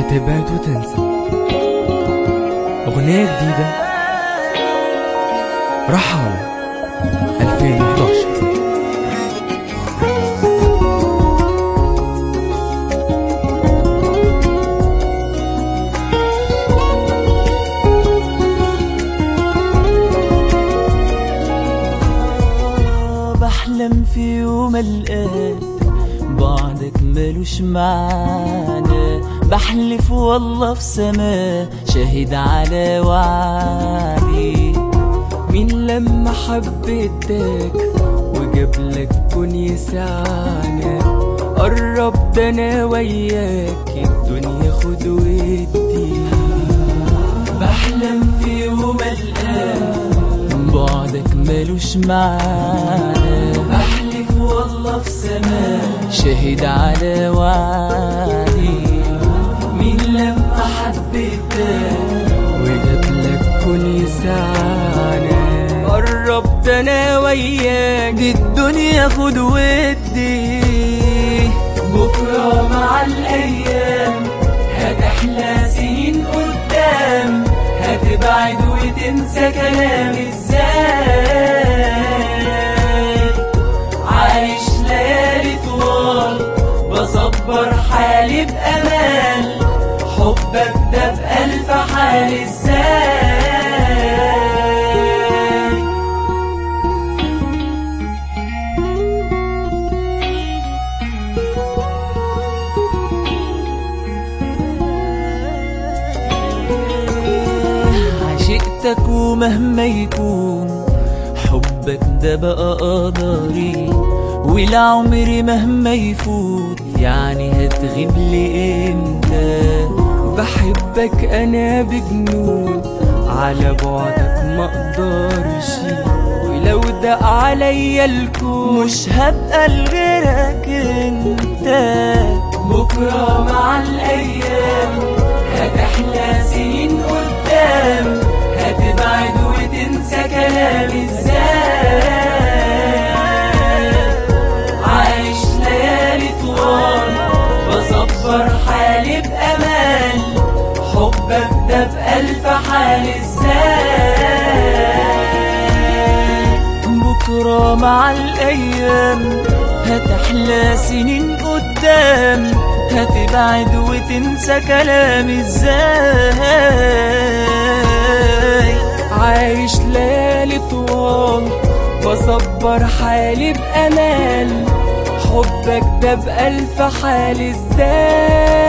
هتبعد وتنسى أغنية جديدة رحالة 2011 بحلم في يوم القاك بعدك ملوش معنى بحلف والله في سما شاهد على وعدي مين لما حبيتك وجابلك كون يسعنا قرب ده انا وياك الدنيا خد ودي بحلم في يوم القاك بعدك ملوش معنى بحلف والله في سما شاهد على وعدي مين لما حبيتك وجابلك كون يسعنا قرب ده انا وياك دي الدنيا خد ودي بكرة مع الأيام هتحلى سنين قدام هتبعد وتنسى كلام ازاي عايش ليالي طوال بصبر حالي بأمان حبك ده بألف حال ازاي عشقتك ومهما يكون حبك ده بقى قدري ولا عمري مهما يفوت يعني هتغيب لي امتى بحبك انا بجنون على بعدك ما اقدرش ولو دق عليا الكون مش هبقى لغيرك انت بكرة مع الأيام هتحلى سنين قدام هتبعد وتنسى كلام ازاي عايش ليالي طوال بصبر حالي بأمان حبك ده بألف حال ازاي بكرة مع الأيام هتحلى سنين قدام هتبعد وتنسى كلام ازاي عايش ليالي طوال بصبر حالي بأمان حبك ده بألف حال ازاي